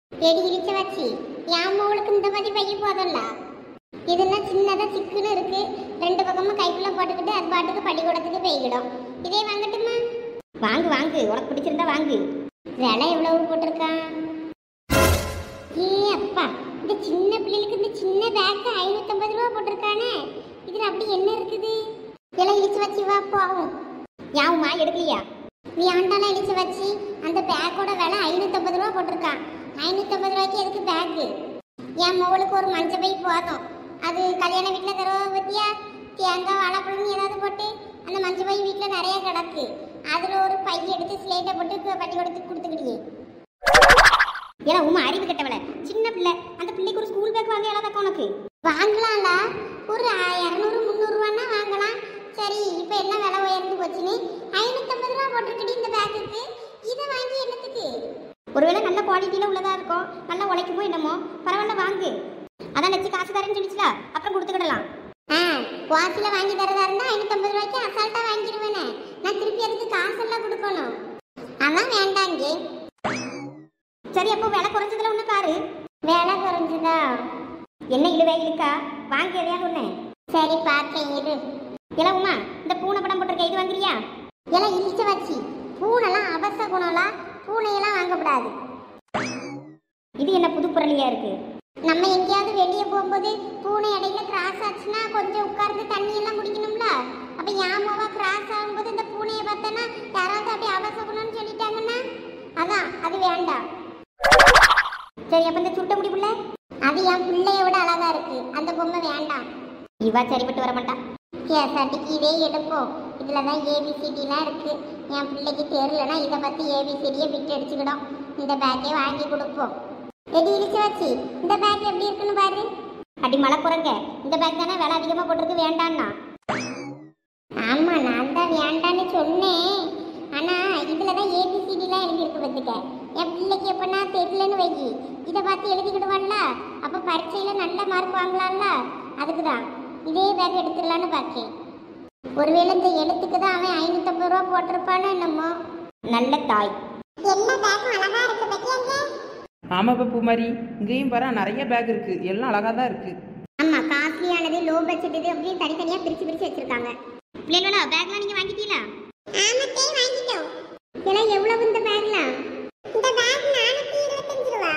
Eddy இடிச்ச வச்சு என் மவளுக்கு இந்த மாதிரி பைய போதல்ல இதெல்லாம் சின்னதா சிக்குன்னு இருக்கு ரெண்டு பக்கமும் கைக்குள்ள போட்டுக்கிட்டு அது பாட்டுக்கு பள்ளிக்கூடத்துக்கு போய்கிடும் இதே வாங்கட்டுமா வாங்கு வாங்கு உனக்கு பிடிச்சிருந்தா வாங்கு விலை எவ்வளவு போட்டிருக்கான் ஏ அப்பா இந்த சின்ன பிள்ளைகளுக்கு இந்த சின்ன பேக்கு ஐநூத்தம்பது ரூபா போட்டிருக்கானே இதுல அப்படி என்ன இருக்குது எல்லாம் இழிச்சு வச்சு வா போகும் யாவுமா எடுக்கலையா நீ ஆண்டாலாம் இழிச்சு வச்சு அந்த பேக்கோட விலை ஐநூத்தம்பது ரூபா போட்டிருக்கான் ஐநூத்தம்பது ரூபாய்க்கு எதுக்கு பேக்கு என் மவளுக்கு ஒரு மஞ்ச பை போதும் அது கல்யாண வீட்டில் தருவா பத்தியா தேங்காய் வாழைப்பழம் ஏதாவது போட்டு அந்த மஞ்ச பை வீட்டில் நிறைய கிடக்கு அதில் ஒரு பை எடுத்து ஸ்லேட்டை போட்டு பட்டி கொடுத்து கொடுத்துக்கிட்டியே ஏன்னா உமா அறிவு கெட்டவள சின்ன பிள்ளை அந்த பிள்ளைக்கு ஒரு ஸ்கூல் பேக் வாங்க எல்லாம் உனக்கு வாங்கலாம்ல ஒரு இரநூறு முந்நூறுவான்னா வாங்கலாம் சரி இப்போ என்ன விலை உயர்ந்து போச்சுன்னு ஐநூற்றம்பது ரூபா போட்டிருக்கடி இந்த பேக்குக்கு இதை வாங்கி என்னத்துக்கு ஒருவேளை நல்ல குவாலிட்டியில் உள்ளதா இருக்கும் நல்லா உழைக்குமோ என்னமோ பரவாயில்ல வாங்கு அதான் வச்சு காசு தரேன்னு சொல்லிச்சுல அப்புறம் கொடுத்துக்கிடலாம் ஆ வாட்சில் வாங்கி தரதா இருந்தால் ஐநூற்றம்பது ரூபாய்க்கு அசால்ட்டாக வாங்கிடுவேனே நான் திருப்பி அதுக்கு காசெல்லாம் கொடுக்கணும் அதான் வேண்டாங்க சரி அப்போ விலை குறைஞ்சதுல ஒன்று பாரு விலை குறைஞ்சதா என்ன இழுவே இழுக்கா வாங்க எதையா ஒன்று சரி பார்க்கேன் இரு இல உமா இந்த பூனை படம் போட்டிருக்க இது வாங்குறியா இல இழிச்ச வச்சு பூனைலாம் அவச குணம்லாம் பூனையெல்லாம் வாங்கக்கூடாது இது என்ன புது பொருளியா இருக்கு நம்ம எங்கேயாவது வெளியே போகும்போது பூனை இடையில கிராஸ் ஆச்சுன்னா கொஞ்சம் உட்கார்ந்து தண்ணி எல்லாம் குடிக்கணும்ல அப்ப யாமாவா கிராஸ் ஆகும்போது இந்த பூனையை பார்த்தோன்னா யாராவது அப்படி அவசகுணம்னு சொல்லிட்டாங்கன்னா அதான் அது வேண்டாம் சரி அப்ப இந்த சுருட்ட முடி புள்ள அது என் பிள்ளைய விட அழகா இருக்கு அந்த பொம்மை வேண்டாம் இவா சரிப்பட்டு வர மாட்டா கேசாட்டிக்கு இதே எடுப்போம் இதுல தான் ஏபிசிடிலாம் இருக்கு என் பிள்ளைக்கு தெரியலனா இதை பத்தி ஏபிசிடியை விட்டு அடிச்சுக்கிடும் இந்த பேக்கே வாங்கி கொடுப்போம் எடி இடிச்சு வச்சு இந்த பேக் எப்படி இருக்குன்னு பாரு அடி மழை குறைங்க இந்த பேக் தானே விலை அதிகமா போட்டிருக்கு வேண்டான்னா ஆமா நான் தான் வேண்டான்னு சொன்னேன் ஆனா இதுல தான் ஏபிசிடிலாம் எழுதியிருக்கு பார்த்துக்க என் பிள்ளைக்கு எப்பனா தெரியலன்னு வை இதை பார்த்து எழுதிக்கிடுவான்ல அப்ப பரீட்சையில நல்ல மார்க் வாங்கலாம்ல அதுக்கு தான் இதே பேக் எடுத்துடலான்னு பார்க்கேன் ஒருவேளை இந்த எழுத்துக்கு தான் அவன் ஐநூத்தம்பது ரூபா போட்டிருப்பானோ என்னமோ நல்ல தாய் எல்லா பேக்கும் அழகா இருக்கு பத்தியாங்க ஆமாப்பா பூமாரி இங்கேயும் பாரு நிறைய பேக் இருக்கு எல்லாம் அழகா தான் இருக்கு ஆமா காஸ்ட்லியானது லோ பட்ஜெட் இது அப்படின்னு தனித்தனியா பிரிச்சு பிரிச்சு வச்சிருக்காங்க பிள்ளைகளா பேக்லாம் நீங்க வாங்கிட்டீங்களா ஆமாத்தே வாங்கிட்டோம் இதெல்லாம் எவ்வளவு இந்த பேக்லாம் இந்த பேக் 425 ரூபா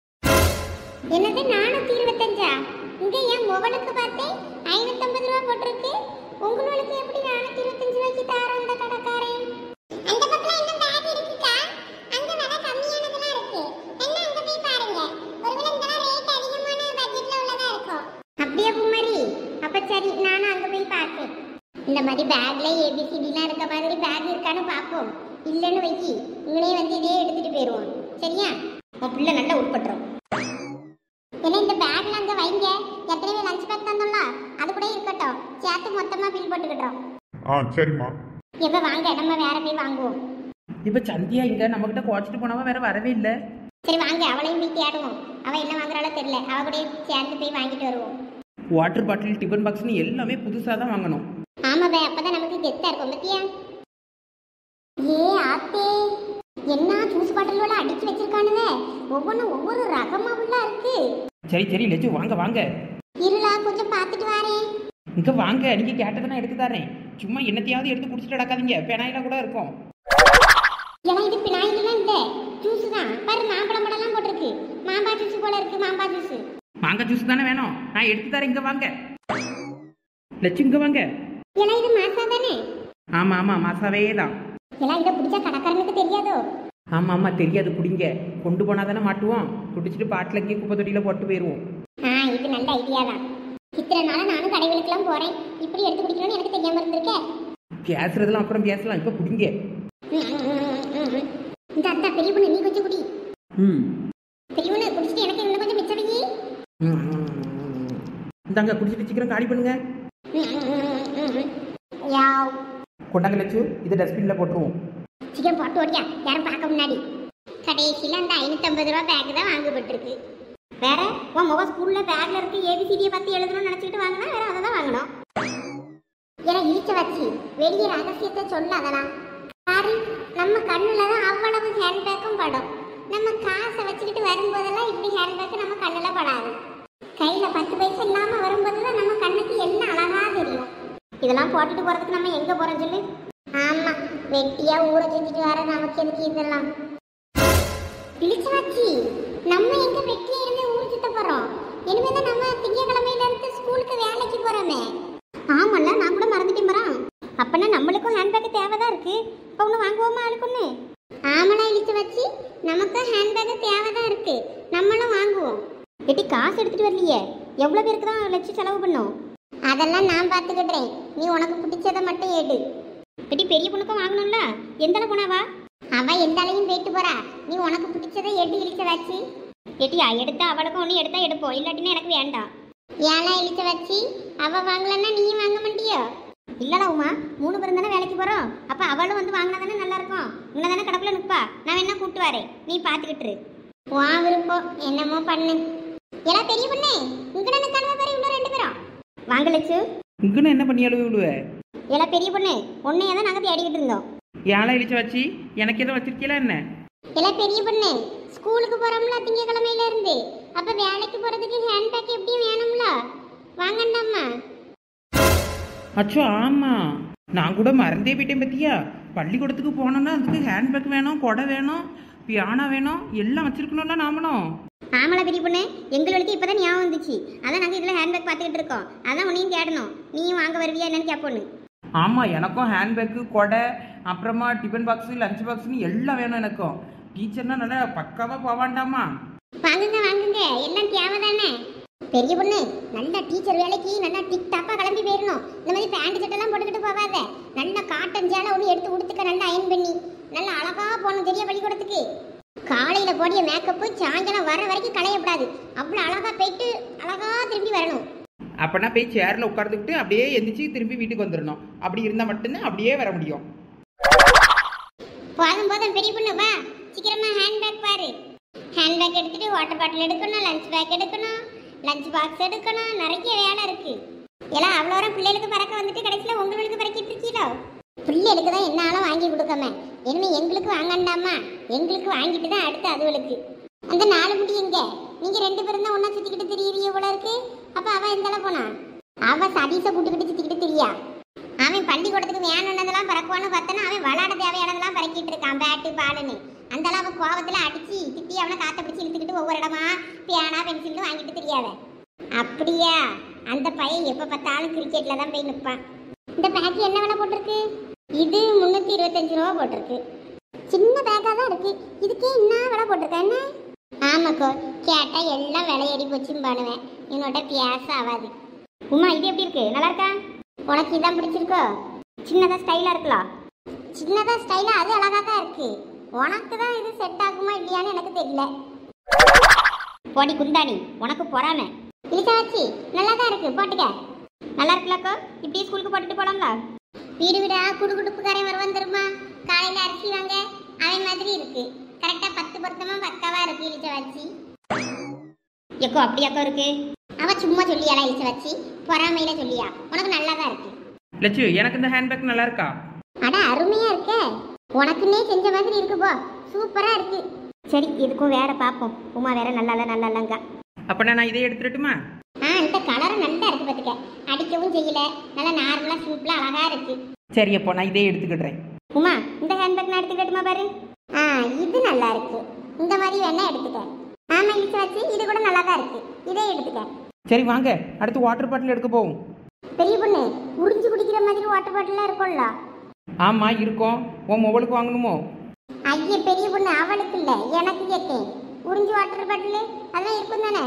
என்னது 425 இங்க என் மொபைலுக்கு பார்த்தேன் 550 ரூபா போட்டிருக்கு உங்களுக்கு எப்படி 425 ரூபாய்க்கு தாரான் அந்த கடைக்காரன் அந்த பக்கம் இன்னும் பேக் இருக்குக்கா அங்க விலை கம்மியானதெல்லாம் இருக்கு என்ன அங்க போய் பாருங்க ஒருவேளை இந்த ரேட் அதிகமான பட்ஜெட்ல உள்ளதா இருக்கும் அப்படியே குமாரி அப்ப சரி நானும் அங்க போய் பார்க்கேன் இந்த மாதிரி பேக்ல ஏபிசிடிலாம் இருக்க மாதிரி பேக் இருக்கான்னு பார்ப்போம் இல்லைன்னு வைக்கி இவனே வந்து இதே எடுத்துட்டு போயிடுவோம் சரியா உன் பிள்ளை நல்லா உட்பட்டுரும் ஏன்னா இந்த பேக்ல அங்க வைங்க எத்தனை லஞ்ச் பேக் தந்தோம்ல அது கூட இருக்கட்டும் சேர்த்து மொத்தமா பில் போட்டுக்கிட்டோம் ஆ சரிம்மா எப்ப வாங்க நம்ம வேற போய் வாங்குவோம் இப்போ சந்தியா இங்க நம்மகிட்ட குறைச்சிட்டு போனவ வேற வரவே இல்லை சரி வாங்க அவளையும் போய் தேடுவோம் அவ என்ன வாங்குறாளோ தெரியல அவ கூட சேர்ந்து போய் வாங்கிட்டு வருவோம் வாட்டர் பாட்டில் டிஃபன் பாக்ஸ்னு எல்லாமே புதுசாக தான் வாங்கணும் ஆமா பே அப்பதான் நமக்கு கெத்தா இருக்கும் பத்தியா ஏ ஆத்தே என்ன ஜூஸ் பாட்டிலோட அடிச்சு வச்சிருக்கானுங்க ஒவ்வொன்றும் ஒவ்வொரு ரகமா உள்ள இருக்கு சரி சரி லட்சு வாங்க வாங்க இருளா கொஞ்சம் பார்த்துட்டு வரேன் இங்க வாங்க நீங்க கேட்டதை நான் எடுத்து தரேன் சும்மா என்னத்தையாவது எடுத்து குடிச்சிட்டு நடக்காதீங்க பெனாயில கூட இருக்கும் ஏன்னா இது பினாயிலாம் இல்ல ஜூஸ் தான் பாரு மாம்பழம் பழம்லாம் போட்டிருக்கு மாம்பா ஜூஸ் போல இருக்கு மாம்பா ஜூஸ் மாங்காய் ஜூஸ் தானே வேணும் நான் எடுத்து தரேன் இங்க வாங்க லட்சு இங்க வாங்க ஏன்னா இது மாசா தானே ஆமா ஆமா மசாவே தான் எல்லாம் இதை பிடிச்சா கடைக்காரனுக்கு தெரியாதோ ஆமா ஆமா தெரியாது குடிங்க கொண்டு போனா தானே மாட்டுவோம் குடிச்சிட்டு பாட்டில் இங்கே குப்பை தொட்டியில போட்டு போயிடுவோம் ஆ இது நல்ல ஐடியா தான் இத்தனை நாளா நானும் கடைகளுக்கெல்லாம் போறேன் இப்படி எடுத்து குடிக்கணும்னு எனக்கு தெரியாம இருந்திருக்கேன் பேசுறதெல்லாம் அப்புறம் பேசலாம் இப்போ குடிங்க இந்த அத்தா பெரிய பொண்ணு நீ கொஞ்சம் குடி ம் பெரிய பொண்ணு குடிச்சிட்டு எனக்கு இன்னும் கொஞ்சம் மிச்சம் வையி இந்தாங்க குடிச்சிட்டு சீக்கிரம் காலி பண்ணுங்க யாவ் கொண்டாங்க லட்சு இதை டஸ்ட்பின்ல போட்டுருவோம் சீக்கிரம் போட்டு ஓடியா யாரும் பார்க்க முன்னாடி கடைசியில் அந்த ஐநூற்றம்பது ரூபா பேக் தான் வாங்கப்பட்டிருக்கு வேற உன் முக ஸ்கூல்ல பேக்ல இருக்கு ஏபிசிடியை பத்தி எழுதணும்னு நினைச்சிட்டு வாங்கினா வேற அதை தான் வாங்கணும் ஏன்னா இழிச்ச வச்சு வெளியே ரகசியத்தை சொல்லாதலாம் பாரு நம்ம கண்ணுல தான் அவ்வளவு ஹேண்ட் பேக்கும் படும் நம்ம காசை வச்சுக்கிட்டு வரும்போதெல்லாம் படாது கையில பத்து பைசா இல்லாம வரும்போது தான் நம்ம கண்ணுக்கு என்ன அழகா தெரியும் இதெல்லாம் போட்டுட்டு போறதுக்கு நம்ம எங்க போறோம் சொல்லு ஆமா வெட்டியா ஊரை செஞ்சுட்டு வர நமக்கு எதுக்கு இதெல்லாம் இழிச்சாச்சி நம்ம எங்க வெட்டியா இருந்து ஊர் சுத்த போறோம் இனிமே தான் நம்ம திங்கக்கிழமையில இருந்து ஸ்கூலுக்கு வேலைக்கு போறோமே ஆமால்ல நான் கூட மறந்துட்டேன் மரம் அப்பனா நம்மளுக்கும் ஹேண்ட்பேக் தேவைதான் இருக்கு இப்போ ஒன்று வாங்குவோமா ஆளுக்குன்னு ஆமாடா இழிச்சு வச்சு நமக்கும் ஹேண்ட்பேக் தேவைதான் இருக்கு நம்மளும் வாங்குவோம் எட்டி காசு எடுத்துட்டு வரலையே எவ்வளோ பேருக்கு தான் லட்சம் செலவு பண்ணும் அதெல்லாம் நான் பார்த்துக்கிடுறேன் நீ உனக்கு பிடிச்சதை மட்டும் எடு எட்டி பெரிய பொண்ணுக்கும் வாங்கணும்ல எந்த போனாவா அவ எந்த அலையும் போயிட்டு போறா நீ உனக்கு பிடிச்சதை எடு இழிச்ச வச்சு எட்டியா எடுத்தா அவளுக்கும் ஒன்று எடுத்தா எடுப்போம் இல்லாட்டினா எனக்கு வேண்டாம் ஏன்னா இழிச்ச வச்சு அவ வாங்கலன்னா நீயும் வாங்க மாட்டியோ இல்லடா உமா மூணு பேரும் தானே வேலைக்கு போறோம் அப்ப அவளும் வந்து வாங்கினா தானே நல்லா இருக்கும் உன்னை தானே கடப்புல நிப்பா நான் வேணா கூட்டு வரேன் நீ பாத்துக்கிட்டு இரு. உன் விருப்பம் என்னமோ பண்ணு எல்லாம் பெரிய பொண்ணே இங்கட நிக்காம பாரு இன்னும் ரெண்டு பேரும் வாங்க லட்சு இங்கன்னு என்ன பண்ணி அழுவி விடுவ எல்லாம் பெரிய பொண்ணு உன்னையே தான் நாங்க தேடிக்கிட்டு இருந்தோம் ஏழை இழிச்ச வச்சு எனக்கு எதுவும் வச்சிருக்கீங்களா என்ன எல்லாம் பெரிய பொண்ணு ஸ்கூலுக்கு போறோம்ல திங்கக்கிழமையில இருந்து அப்ப வேலைக்கு போறதுக்கு ஹேண்ட் பேக் எப்படியும் வேணும்ல வாங்கண்டாம்மா அச்சோ ஆமா நான் கூட மறந்தே போயிட்டேன் பத்தியா பள்ளிக்கூடத்துக்கு போனோம்னா அதுக்கு ஹேண்ட்பேக் வேணும் கொடை வேணும் பியானா வேணும் எல்லாம் வச்சிருக்கணும்ல நாமளும் ஆமலா பெரிய பொண்ணு எங்களுக்கு இப்பதான் ஞாபகம் வந்துச்சு அதான் நாங்க இதுல ஹேண்ட் பேக் பார்த்துக்கிட்டு இருக்கோம் அதான் உன்னையும் தேடணும் நீயும் வாங்க வருவியா என்னன்னு கேட்போன்னு ஆமா எனக்கும் ஹேண்ட்பேக்கு கொடை அப்புறமா டிஃபன் பாக்ஸ் லஞ்ச் பாக்ஸ்னு எல்லாம் வேணும் எனக்கும் டீச்சர்னா நல்லா பக்காவா போவாண்டாமா வாங்குங்க வாங்குங்க எல்லாம் தேவைதானே பெரிய பொண்ணு நல்ல டீச்சர் வேலைக்கு நல்லா டிக் டாப்பா கிளம்பி போயிடணும் இந்த மாதிரி பேண்ட் சட்டெல்லாம் போட்டுக்கிட்டு போகாத நல்ல காட்டன் சேலை ஒன்று எடுத்து கொடுத்துக்க நல்லா அயன் பண்ணி நல்லா அழகா போகணும் தெரிய பள்ளிக்கூடத்துக்கு காலையில போடிய மேக்கப்பு சாயங்காலம் வர வரைக்கும் களையக்கூடாது அவ்வளோ அழகா போயிட்டு அழகா திரும்பி வரணும் அப்பனா போய் சேர்ல உட்கார்ந்துக்கிட்டு அப்படியே எந்திரிச்சு திரும்பி வீட்டுக்கு வந்துடணும் அப்படி இருந்தா மட்டும்தான் அப்படியே வர முடியும் போதும் போதும் பெரிய பொண்ணு வா சீக்கிரமா ஹேண்ட் பேக் பாரு ஹேண்ட் பேக் எடுத்துட்டு வாட்டர் பாட்டில் எடுக்கணும் லஞ்ச் பேக் எடுக்கணும் லஞ்ச் பாக்ஸ் எடுக்கணும் நிறைய வேலை இருக்கு எல்லாம் அவ்வளோ வரும் பிள்ளைகளுக்கு பறக்க வந்துட்டு கடைசியில் உங்களுக்கு பறக்கிட்டு இருக்கீங்களோ பிள்ளைகளுக்கு தான் என்னாலும் வாங்கி கொடுக்காம இனிமே எங்களுக்கு வாங்கண்டாமா எங்களுக்கு வாங்கிட்டு தான் அடுத்து அதுகளுக்கு அந்த நாலு முடி எங்க நீங்க ரெண்டு பேரும் தான் ஒண்ணா சுத்திக்கிட்டு திரியுறீங்க போல இருக்கு அப்ப அவ எந்தளவு போனா அவ சதீச கூட்டுக்கிட்டு சுத்திக்கிட்டு திரியா அவன் பள்ளிக்கூடத்துக்கு வேணும்னதெல்லாம் பறக்குவான்னு பார்த்தனா அவன் விளையாட தேவையானதெல்லாம் பறக்கிட்டு இருக்கான் பேட்டு பாலுன்னு அந்த அளவு கோவத்துல அடிச்சு திட்டி அவனை காத்த பிடிச்சி இழுத்துக்கிட்டு ஒவ்வொரு இடமா பியானா பென்சில் வாங்கிட்டு தெரியாத அப்படியா அந்த பையன் எப்ப பார்த்தாலும் கிரிக்கெட்ல தான் போய் நிற்பான் இந்த பேக் என்ன விலை போட்டிருக்கு இது முன்னூத்தி இருபத்தஞ்சு ரூபா போட்டிருக்கு சின்ன பேக்கா தான் இருக்கு இதுக்கே என்ன விலை போட்டிருக்க என்ன ஆமாக்கோ கேட்டா எல்லாம் விலையேறி போச்சுன்னு பண்ணுவேன் என்னோட பேச ஆகாது உமா இது எப்படி இருக்கு நல்லா இருக்கா உனக்கு இதான் பிடிச்சிருக்கோ சின்னதா ஸ்டைலா இருக்கலாம் சின்னதா ஸ்டைலா அது அழகா தான் இருக்கு உனக்கு தான் இது செட் ஆகுமா இல்லையான்னு எனக்கு தெரியல போடி குந்தாணி உனக்கு பொறாம இழுச்சாச்சி நல்லா தான் இருக்கு போட்டுக்க நல்லா இருக்குல்லக்கோ இப்படி ஸ்கூலுக்கு போட்டுட்டு போலாம்ல வீடு வீடா குடுகுடுப்புக்காரன் வருவான் தெரியுமா காலையில அரிசி வாங்க அவன் மாதிரி இருக்கு கரெக்டா பத்து பொருத்தமா பக்காவா இருக்கு இழுச்சவாச்சி எக்கோ அப்படியாக்கோ இருக்கு அவ சும்மா சொல்லியாளா இழுச்சவாச்சி பொறாமையில சொல்லியா உனக்கு நல்லா தான் இருக்கு லட்சு எனக்கு இந்த ஹேண்ட்பேக் நல்லா இருக்கா அட அருமையா இருக்க உனக்குன்னே செஞ்ச மாதிரி இருக்கு போ சூப்பரா இருக்கு சரி இதுக்கும் வேற பாப்போம் உமா வேற நல்லா இல்ல நல்லா இல்லங்க அப்ப நான் இதை எடுத்துட்டுமா ஆ இந்த கலர் நல்லா இருக்கு பாத்துக்க அடிக்கவும் செய்யல நல்லா நார்மலா சிம்பிளா அழகா இருக்கு சரி அப்போ நான் இதே எடுத்துக்கிடுறேன் உமா இந்த ஹேண்ட்பேக் நான் எடுத்துக்கட்டுமா பாரு ஆ இது நல்லா இருக்கு இந்த மாதிரி வேணா எடுத்துக்க ஆமா இழுச்சு வச்சு இது கூட நல்லா தான் இருக்கு இதே எடுத்துக்க சரி வாங்க அடுத்து வாட்டர் பாட்டில் எடுக்க போவோம் பெரிய பொண்ணு உறிஞ்சு குடிக்கிற மாதிரி வாட்டர் பாட்டிலாம் இருக்கும்ல ஆமா இருக்கும் உன் மொபைலுக்கு வாங்கணுமோ ஐய பெரிய பொண்ணு அவளுக்கு இல்ல எனக்கு கேட்டேன் உறிஞ்சி வாட்டர் பாட்டில் அதெல்லாம் இருக்கும் தானே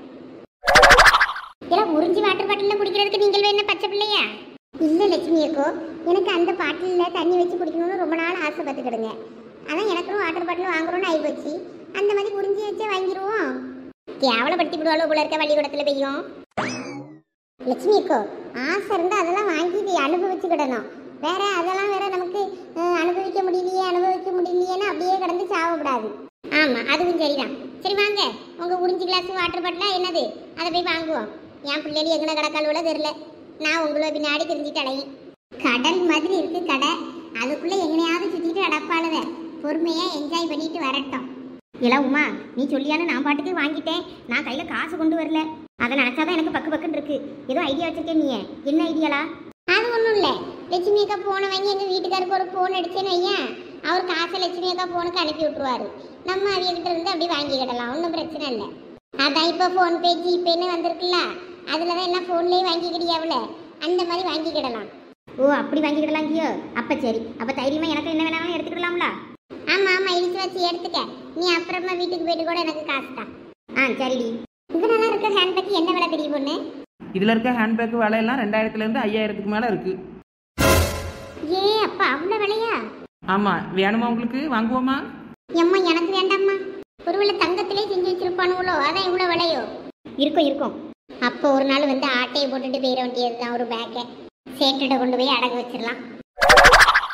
இதெல்லாம் உறிஞ்சி வாட்டர் பாட்டில் குடிக்கிறதுக்கு நீங்கள் வேணா பச்சை பிள்ளையா இல்ல லட்சுமி அக்கோ எனக்கு அந்த பாட்டிலில் தண்ணி வச்சு குடிக்கணும்னு ரொம்ப நாள் ஆசைப்பட்டுக்கிடுங்க அதான் எனக்கும் வாட்டர் பாட்டில் வாங்குறோம்னு ஆகி போச்சு அந்த மாதிரி உறிஞ்சி வச்சே வாங்கிடுவோம் கேவலப்படுத்தி விடுவாளோ போல இருக்க பள்ளிக்கூடத்தில் பெய்யும் லட்சுமி அக்கோ ஆசை இருந்தால் அதெல்லாம் வாங்கி இதை அனுபவிச்சுக்கிடணும் வேற அதெல்லாம் வேற நமக்கு அஹ், அனுபவிக்க முடியலையே அனுபவிக்க முடியலையேன்னு அப்படியே கிடந்து சாவக்கூடாது ஆமா அதுவும் சரிதான் சரி வாங்க உங்க உறிஞ்சி கிளாஸ் வாட்டர் பாட்டிலா என்னது அதை போய் வாங்குவோம் என் பிள்ளைகள் எங்கன கடக்கால் தெரியல நான் உங்களை பின்னாடி தெரிஞ்சுட்டு அலையும் கடல் மாதிரி இருக்கு கடை அதுக்குள்ள எங்கனையாவது சுத்திட்டு அடப்பாளுவ பொறுமையா என்ஜாய் பண்ணிட்டு வரட்டும் எல்லாம் உமா நீ சொல்லியான நான் பாட்டுக்கு வாங்கிட்டேன் நான் கையில காசு கொண்டு வரல அதை நினைச்சாதான் எனக்கு பக்கு பக்குன்னு இருக்கு ஏதோ ஐடியா வச்சிருக்கேன் நீ என்ன ஐடியாலா அது ஒன்றும் இல்லை லட்சுமி அக்கா போனை வாங்கி எங்கள் வீட்டுக்காருக்கு ஒரு ஃபோன் அடிச்சேன்னு வையன் அவர் காசை லட்சுமி அக்கா ஃபோனுக்கு அனுப்பி விட்டுருவாரு நம்ம அவியகிட்ட இருந்து அப்படி வாங்கிக்கிடலாம் ஒன்றும் பிரச்சனை இல்லை அதான் இப்போ ஃபோன்பே ஜிபேன்னு வந்திருக்குல்ல அதில் தான் என்ன ஃபோன்லேயே வாங்கிக்கிடியாவில் அந்த மாதிரி வாங்கிக்கிடலாம் ஓ அப்படி வாங்கிக்கிடலாம் கியோ அப்போ சரி அப்போ தைரியமாக எனக்கு என்ன வேணாலும் எடுத்துக்கிடலாம்ல ஆமாம் ஆமாம் இழுத்து வச்சு எடுத்துக்க நீ அப்புறமா வீட்டுக்கு போயிட்டு கூட எனக்கு காசு தான் ஆ சரிடி இது நல்லா இருக்க ஹேண்ட்பேக் என்ன விலை பெரிய பொண்ணு இதில் இருக்க ஹேண்ட்பேக் விலையெல்லாம் ரெண்டாயிரத்துலேருந்து ஐயாயிரத்துக்கு மேலே இருக்குது ஏ அப்பா அவ்வளோ விலையா ஆமாம் வேணுமா உங்களுக்கு வாங்குவோமா எம்மா எனக்கு வேண்டாம்மா ஒருவேளை தங்கத்திலே செஞ்சு வச்சிருப்பானுங்களோ அதான் இவ்வளோ விலையோ இருக்கும் இருக்கும் அப்போ ஒரு நாள் வந்து ஆட்டையை போட்டுட்டு போயிட வேண்டியது தான் ஒரு பேக்கை சேட்டுகிட்ட கொண்டு போய் அடகு வச்சிடலாம்